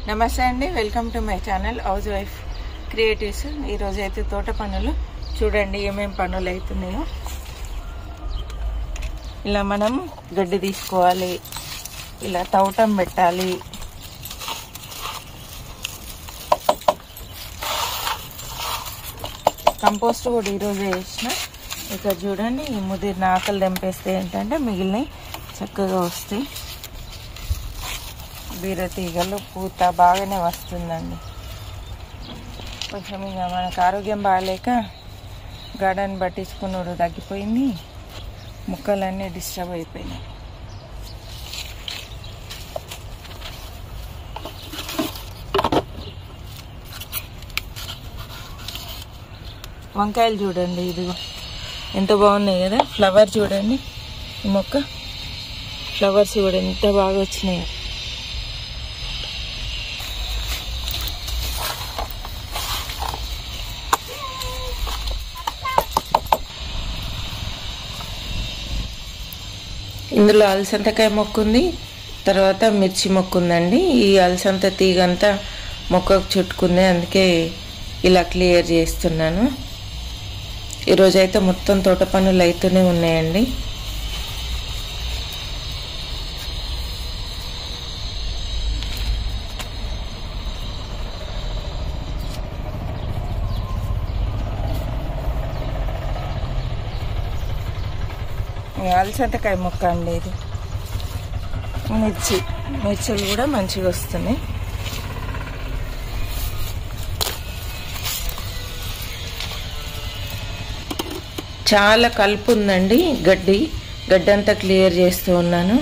నమస్తే అండి welcome to my channel house wife creatives ఈరోజు అయితే తోట పనులు చూడండి ఏమేం పనులు అవుతున్నాయో ఇలా మనం గడ్డి తీసుకోవాలి ఇలా తవ్వటం పెట్టాలి కంపోస్ట్ కూడా ఈరోజే వేసిన ఇక్కడ చూడండి ఈ ముదిరిన ఆకలి తెంపేస్తే ఏంటంటే మిగిలినవి చక్కగా వస్తాయి బీరతీగలు పూత బాగానే వస్తుందండి కొంచెం ఇక మనకు ఆరోగ్యం బాగాలేక గార్డెన్ పట్టించుకున్నాడు తగ్గిపోయింది ముక్కలన్నీ డిస్టర్బ్ అయిపోయినాయి వంకాయలు చూడండి ఇదిగో ఎంత బాగున్నాయి కదా ఫ్లవర్ చూడండి ఈ మొక్క ఫ్లవర్స్ కూడా ఎంత బాగా వచ్చినాయి ఇందులో అలసంతకాయ మొక్క ఉంది తర్వాత మిర్చి మొక్క ఉందండి ఈ అలసంత తీగ అంతా మొక్కకు చుట్టుకుంది అందుకే ఇలా క్లియర్ చేస్తున్నాను ఈరోజు అయితే మొత్తం తోట పనులు అవుతూనే ఉన్నాయండి అలసంతకాయ మొక్క అండి ఇది మిర్చి మిర్చిలు కూడా మంచిగా వస్తున్నాయి చాలా కలుపు ఉందండి గడ్డి గడ్డి అంతా క్లియర్ చేస్తూ ఉన్నాను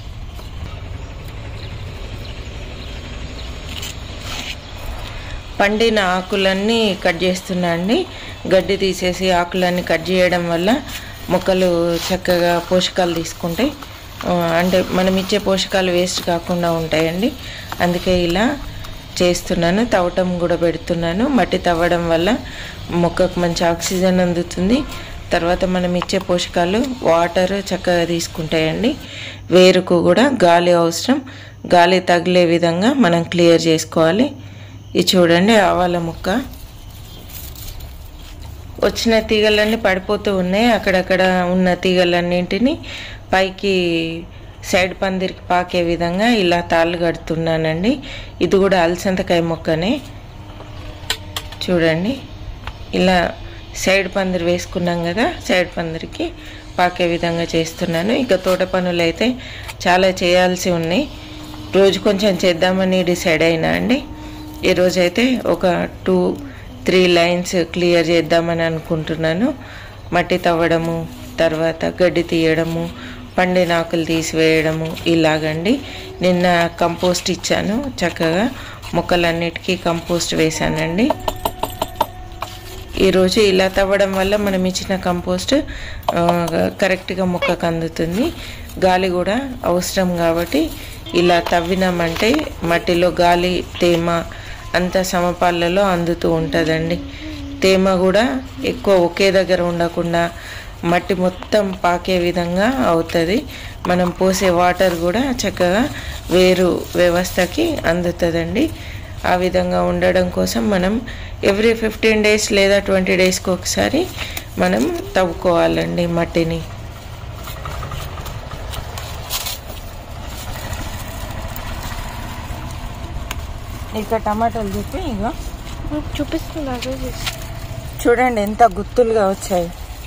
పండిన ఆకులన్నీ కట్ చేస్తున్నా అండి గడ్డి తీసేసి ఆకులన్నీ కట్ చేయడం వల్ల మొక్కలు చక్కగా పోషకాలు తీసుకుంటాయి ఆ, అంటే మనం ఇచ్చే పోషకాలు వేస్ట్ కాకుండా ఉంటాయండి అందుకే ఇలా చేస్తున్నాను తవ్వటం కూడా పెడుతున్నాను మట్టి తవ్వడం వల్ల మొక్కకు మంచి ఆక్సిజన్ అందుతుంది తర్వాత మనం ఇచ్చే పోషకాలు వాటర్ చక్కగా తీసుకుంటాయండి వేరుకు కూడా గాలి అవసరం గాలి తగిలే విధంగా మనం క్లియర్ చేసుకోవాలి ఇది చూడండి ఆవాల ముక్క వచ్చిన తీగలన్నీ పడిపోతూ ఉన్నాయి అక్కడక్కడ ఉన్న తీగలన్నింటినీ పైకి సైడ్ పందిరికి పాకే విధంగా ఇలా తాళ్ళు కడుతున్నానండి ఇది కూడా అలసంతకాయ మొక్కనే చూడండి ఇలా సైడ్ పందిరి వేసుకున్నాం కదా సైడ్ పందిరికి పాకే విధంగా చేస్తున్నాను ఇక తోట పనులు అయితే చాలా చేయాల్సి ఉన్నాయి రోజు కొంచెం చేద్దామని డిసైడ్ అయినా అండి ఈరోజు అయితే ఒక టూ త్రీ లైన్స్ క్లియర్ చేద్దామని అనుకుంటున్నాను మట్టి తవ్వడము తర్వాత గడ్డి తీయడము పండిన ఆకులు తీసివేయడము ఇలాగండి నిన్న కంపోస్ట్ ఇచ్చాను చక్కగా మొక్కలన్నిటికీ కంపోస్ట్ వేశానండి ఈరోజు ఇలా తవ్వడం వల్ల మనం ఇచ్చిన కంపోస్ట్ ఆ, కరెక్ట్గా మొక్కకు అందుతుంది గాలి కూడా అవసరం కాబట్టి ఇలా తవ్వినామంటే మట్టిలో గాలి తేమ అంత సమపాలలో అందుతూ ఉంటుందండి తేమ కూడా ఎక్కువ ఒకే దగ్గర ఉండకుండా మట్టి మొత్తం పాకే విధంగా అవుతుంది మనం పోసే వాటర్ కూడా చక్కగా వేరు వ్యవస్థకి అందుతుందండి ఆ విధంగా ఉండడం కోసం మనం ఎవ్రీ ఫిఫ్టీన్ డేస్ లేదా ట్వంటీ డేస్కి ఒకసారి మనం తవ్వుకోవాలండి మట్టిని ఇక టమాటాలు చెప్పి ఇక చూపిస్తున్నా చూడండి ఎంత గుత్తులుగా వచ్చాయి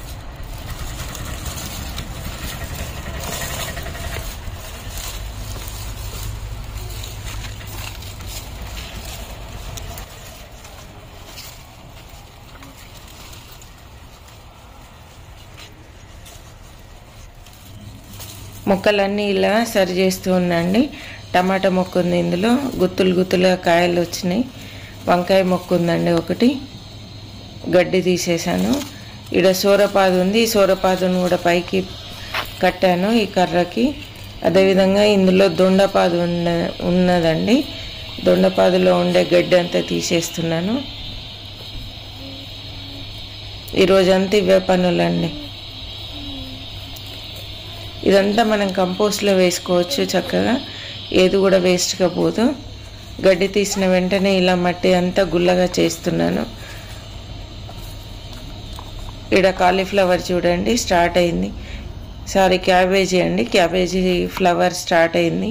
మొక్కలన్నీ ఇలా సరి చేస్తూ ఉన్నాండి టమాటా మొక్క ఉంది ఇందులో గుత్తులు గుత్తులుగా కాయలు వచ్చినాయి వంకాయ మొక్క ఉందండి ఒకటి గడ్డి తీసేసాను ఇక్కడ సోరపాదు ఉంది ఈ సోరపాదును కూడా పైకి కట్టాను ఈ కర్రకి అదేవిధంగా ఇందులో దొండపాదు ఉన్న ఉన్నదండి దొండపాదులో ఉండే గడ్డి అంతా తీసేస్తున్నాను ఈరోజంతా ఇవే పనులండి ఇదంతా మనం కంపోస్ట్లో వేసుకోవచ్చు చక్కగా ఏది కూడా వేస్ట్గా పోదు గడ్డి తీసిన వెంటనే ఇలా మట్టి అంతా గుల్లగా చేస్తున్నాను ఇక్కడ కాలీఫ్లవర్ చూడండి స్టార్ట్ అయింది సారీ క్యాబేజీ అండి క్యాబేజీ ఫ్లవర్ స్టార్ట్ అయింది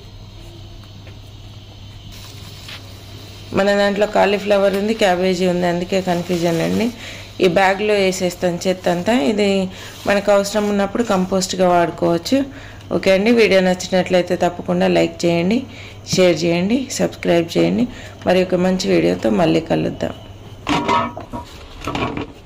మన దాంట్లో కాలీఫ్లవర్ ఉంది క్యాబేజీ ఉంది అందుకే కన్ఫ్యూజన్ అండి ఈ బ్యాగ్లో వేసేస్తాను చెత్త అంతా ఇది మనకు అవసరం ఉన్నప్పుడు కంపోస్ట్గా వాడుకోవచ్చు ఓకే అండి వీడియో నచ్చినట్లయితే తప్పకుండా లైక్ చేయండి షేర్ చేయండి సబ్స్క్రైబ్ చేయండి మరి ఒక మంచి వీడియోతో మళ్ళీ కలుద్దాం